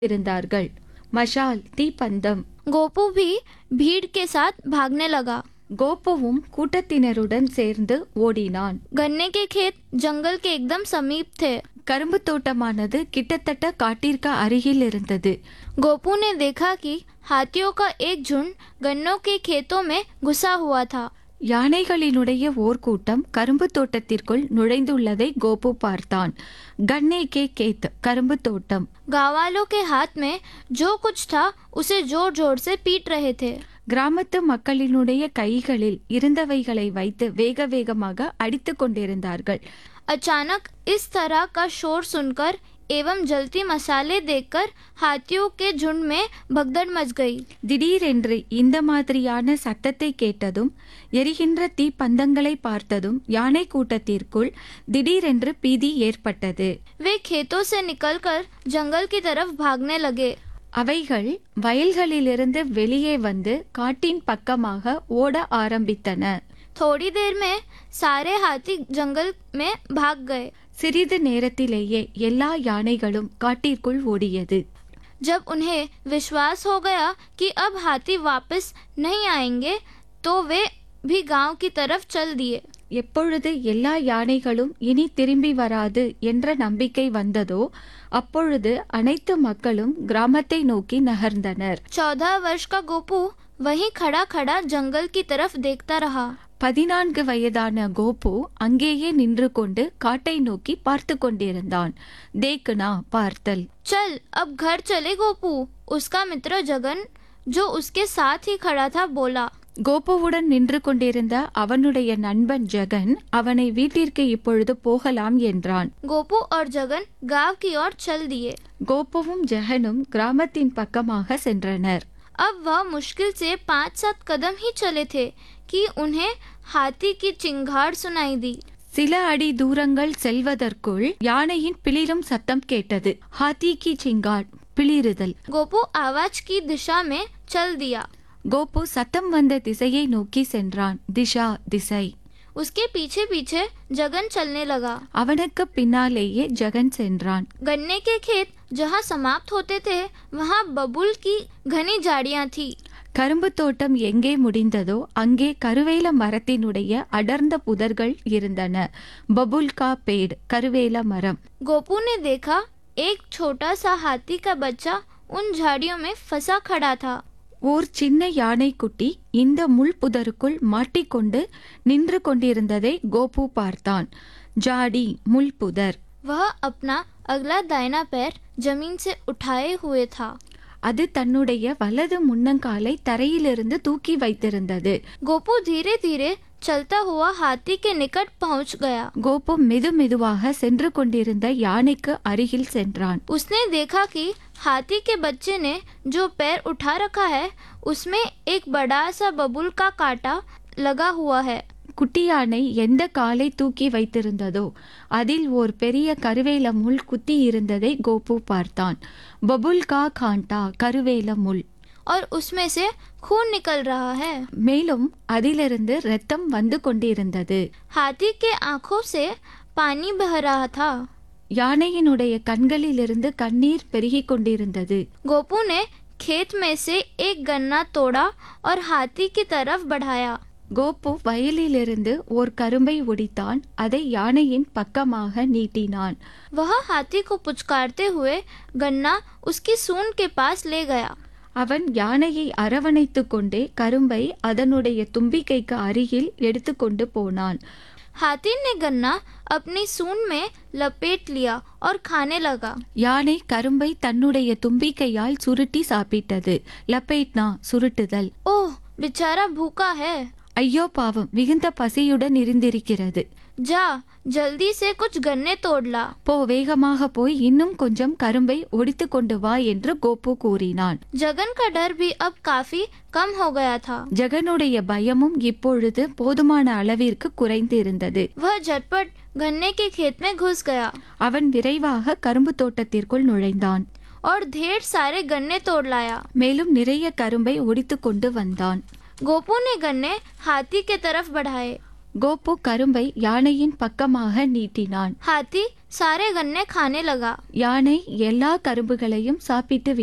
இருந்தார்கள் மஷால் தீப்பந்தம் गोपू भी भीड़ के साथ भागने लगा கோபுவும் கூட்டத்தினருடன் சேர்ந்து ஓடினான் गन्ने के खेत जंगल के एकदम समीप थे கரும்பு தோட்டமானது கிட்டத்தட்ட காட்டிற்கு அருகில் இருந்தது गोपू ने देखा कि हाथियों का एक झुंड गन्नों के खेतों में घुसा हुआ था யானைகளினுடைய ஓர் கூட்டம் கரும்பு தோட்டத்திற்குள் நுழைந்துள்ளதை கோபு பார்த்தான் கண்ணே கே கேத் கரும்பு தோட்டம் गाँव वालों के हाथ में जो कुछ था उसे जोर जोर से पीट रहे थे கிராமத்து மக்களினுடைய கைகளில் இருந்தவைகளை வைத்து வேக வேகமாக அடித்து கொண்டிருந்தார்கள் अचानक इस तरह का शोर सुनकर एवं जलती मसाले देखकर हाथियों के झुंड में भगदड़ मच गई திடீரென்று இந்த மாதிரியான சத்தத்தை கேட்டதும் எரிகின்ற தீப்பந்தங்களை பார்த்ததும் யானை கூட்டத்திற்குள் திடீரென்று பீதி ஏற்பட்டது वे खेतों से निकलकर जंगल की तरफ भागने लगे அவைகள் வயல்களிலிருந்து வெளியே வந்து காட்டின் பக்கமாக ஓட ஆரம்பித்தன थोड़ी देर में सारे हाथी जंगल में भाग गए சிறிது நேரத்திலேயே எல்லா யானைகளும் காட்டிற்குள் ஓடியது जब उन्हें विश्वास हो गया कि अब हाथी वापस नहीं आएंगे तो वे भी गांव की तरफ चल दिए எப்பொழுது எல்லா யானைகளும் இனி திரும்பி வராது என்ற நம்பிக்கை வந்ததோ அப்பொழுது அனைத்து மக்களும் கிராமத்தை நோக்கி நகர்ந்தனர் चौदह वर्ष का गोपू वहीं खड़ा खड़ा जंगल की तरफ देखता रहा பதினான்கு வயதான கோபு அங்கேயே நின்று கொண்டு காட்டை நோக்கி பார்த்து கொண்டிருந்தான் தேக்குனா பார்த்தல் चल अब घर चले गोपू उसका मित्र जगन जो उसके साथ ही खड़ा था बोला கோபுவுடன் நின்று கொண்டிருந்த அவனுடைய நண்பன் ஜெகன் அவனை வீட்டிற்கு இப்பொழுது போகலாம் என்றான் गोपू और जगन गांव की ओर चल दिए கோபுவும் ஜெகனும் கிராமத்தின் பக்கமாக சென்றனர் अब वह मुश्किल से पाँच सात कदम ही चले थे कि उन्हें हाथी की चिंगाड़ सुनाई दी சில அடி தூரங்கள் செல்வதற்குள் யானையின் பிளிரும் சத்தம் கேட்டது ஹாத்தி கி சிங்காட் பிளிறுதல் गोपू आवाज की दिशा में चल दिया கோபு சத்தம் வந்த திசையை நோக்கி சென்றான் திஷா திசை उसके पीछे पीछे जगन चलने लगा அவனுக்கு பின்னாலேயே ஜெகன் சென்றான் गन्ने के खेत जहाँ समाप्त होते थे वहाँ बबुल की घनी झाड़ियाँ थी கரும்பு தோட்டம் எங்கே முடிந்ததோ அங்கே கருவேல மரத்தினுடைய அடர்ந்த புதர்கள் இருந்தன பபுல்கா பேட் கருவேல மரம் गोपू ने देखा एक छोटा सा हाथी का बच्चा उन झाड़ियों में फंसा खड़ा था ஓர் சின்ன யானைக்குட்டி இந்த முள் புதருக்குள் மாட்டிக்கொண்டு நின்று கொண்டிருந்ததை கோபு பார்த்தான் ஜாடி முள் புதர் वह अपना अगला दाहिना पैर जमीन से उठाए हुए था அது தன்னுடைய வலது முன்னங்காலை தரையிலிருந்து தூக்கி வைத்திருந்தது गोपू धीरे धीरे चलता हुआ हाथी के निकट पहुंच गया கோபு மெது மெதுவாக சென்று கொண்டிருந்த யானைக்கு அருகில் சென்றான் उसने देखा कि हाथी के बच्चे ने जो पैर उठा रखा है उसमें एक बड़ा सा बबुल का कांटा लगा हुआ है குட்டி யானை எந்த காலை தூக்கி வைத்திருந்ததோ அதில் ஓர் பெரிய கருவேல முள் குத்தி இருந்ததை கோபு பார்த்தான் பபுல் கா காண்டா கருவேல முள் और उसमें से खून निकल रहा है மேலும் அதிலிருந்து இரத்தம் வந்து கொண்டிருந்தது हाथी के आंखों से पानी बह रहा था யானையினுடைய கண்களிலிருந்து கண்ணீர் பெருகிக் கொண்டிருந்தது गोपू ने खेत में से एक गन्ना तोड़ा और हाथी की तरफ बढ़ाया கோபு வயலிலிருந்து ஓர் கரும்பை ஒடித்தான் அதை யானையின் பக்கமாக நீட்டினான் वह हाथी को पुचकारते हुए गन्ना उसकी सूंड के पास ले गया அவன் யானையை அரவணைத்து கொண்டே கரும்பை அதனுடைய தும்பிக்கைக்கு அருகில் எடுத்துக்கொண்டு போனான் हाथी ने गन्ना अपनी सूंड में लपेट लिया और खाने लगा யானை கரும்பை தன்னுடைய தும்பிக்கையால் சுருட்டி சாப்பிட்டது லப்பேட்னா சுருட்டுதல் ओह बेचारा भूखा है ஐயோ பாவம் மிகுந்த பசியுடன் இருந்திருக்கிறது जा जल्दी से कुछ गन्ने तोड़ ला போ வேகமாக போய் இன்னும் கொஞ்சம் கரும்பை ஒடித்து கொண்டு வா என்று கோபு கூறினான் जगन का डर भी अब काफी कम हो गया था ஜெகனுடைய பயமும் இப்பொழுது போதுமான அளவிற்கு குறைந்திருந்தது वह झटपट गन्ने के खेत में घुस गया அவன் விரைவாக கரும்பு தோட்டத்திற்குள் நுழைந்தான் और ढेर सारे गन्ने तोड़ लाया மேலும் நிறைய கரும்பை ஒடித்து கொண்டு வந்தான் गोपू ने गन्ने हाथी के तरफ बढ़ाए கோபு கரும்பை யானையின் பக்கமாக நீட்டினான் हाथी सारे गन्ने खाने लगा யானை எல்லா கரும்புகளையும் சாப்பிட்டு